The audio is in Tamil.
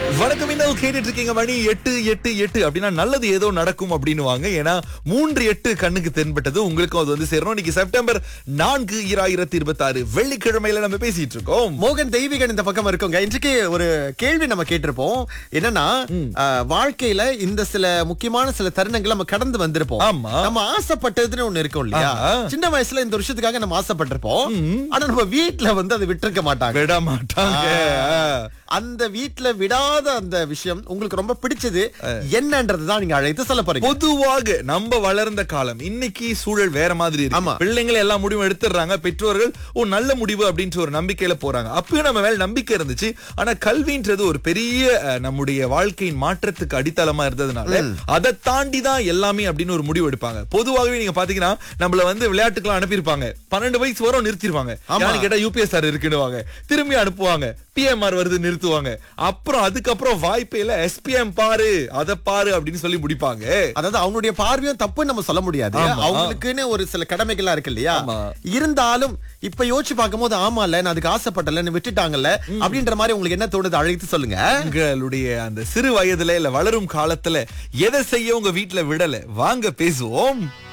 வணக்கம் இன்னும் கேட்டுட்டு இருக்கீங்க மணி எட்டு எட்டு எட்டு அப்படின்னா நல்லது ஏதோ நடக்கும் அப்படின்னு வாங்க ஏன்னா மூன்று எட்டு கண்ணுக்கு தென்பட்டது உங்களுக்கும் அது வந்து சேரணும் இன்னைக்கு செப்டம்பர் நான்கு இராயிரத்தி இருபத்தி ஆறு வெள்ளிக்கிழமையில நம்ம பேசிட்டு இருக்கோம் மோகன் தெய்வீகன் இந்த பக்கம் இருக்குங்க இன்றைக்கு ஒரு கேள்வி நம்ம கேட்டிருப்போம் என்னன்னா அஹ், வாழ்க்கையில இந்த சில முக்கியமான சில தருணங்களை நம்ம கடந்து வந்திருப்போம் ஆமா. நம்ம ஆசைப்பட்டதுன்னு ஒண்ணு இருக்கும் இல்லையா ஆமா. சின்ன வயசுல இந்த விஷயத்துக்காக நம்ம ஆசைப்பட்டிருப்போம் ஆனா நம்ம வீட்ல வந்து அதை விட்டிருக்க மாட்டாங்க விட மாட்டாங்க அந்த வீட்ல விடாத அந்த விஷயம் உங்களுக்கு ரொம்ப பிடிச்சது என்னன்றதுதான் நீங்க அழைத்து சொல்ல போறீங்க பொதுவாக நம்ம வளர்ந்த காலம் இன்னைக்கு சூழல் வேற மாதிரி ஆமா. இருக்கு பிள்ளைங்களை எல்லா முடிவும் எடுத்துடுறாங்க பெற்றோர்கள் ஓ நல்ல முடிவு அப்படின்ற ஒரு நம்பிக்கையில போறாங்க அப்பயும் நம்ம மேல நம்பிக்கை இருந்துச்சு ஆனா கல்வின்றது ஒரு பெரிய அஹ், நம்முடைய வாழ்க்கையின் மாற்றத்துக்கு அடித்தளமா இருந்ததுனால அதை தாண்டி தான் எல்லாமே அப்படின்னு ஒரு முடிவு எடுப்பாங்க பொதுவாகவே நீங்க பாத்தீங்கன்னா நம்மள வந்து விளையாட்டுக்கெல்லாம் அனுப்பியிருப்பாங்க பன்னெண்டு வயசு வரும் நிறுத்திடுவாங்க ஆமா. யாரு கேட்டா யூபிஎஸ்ஆர் இருக்குன்னுவாங்க திரும்பி அனுப்புவாங்க பிஎம்ஆர் வருது நிறுத்துவாங்க அப்புறம் அதுக்கப்புறம் வாய்ப்பே இல்ல எஸ்பிஎம் பாரு அத பாரு அப்படின்னு சொல்லி முடிப்பாங்க அதாவது அவங்களுடைய பார்வையும் தப்புன்னு நம்ம சொல்ல முடியாது ஆமா. அவங்களுக்குன்னு ஒரு சில கடமைகள்லாம் இருக்கு இல்லையா ஆமா. இருந்தாலும் இப்ப யோசிச்சு பார்க்கும்போது ஆமா இல்ல நான் அதுக்கு ஆசைப்பட்டலன்னு விட்டுட்டாங்கல்ல அப்படின்ற மாதிரி உங்களுக்கு என்ன தோணுது அழைத்து சொல்லுங்க உங்களுடைய அந்த சிறு வயதுல இல்ல வளரும் காலத்துல எதை செய்ய உங்க வீட்ல விடல வாங்க பேசுவோம்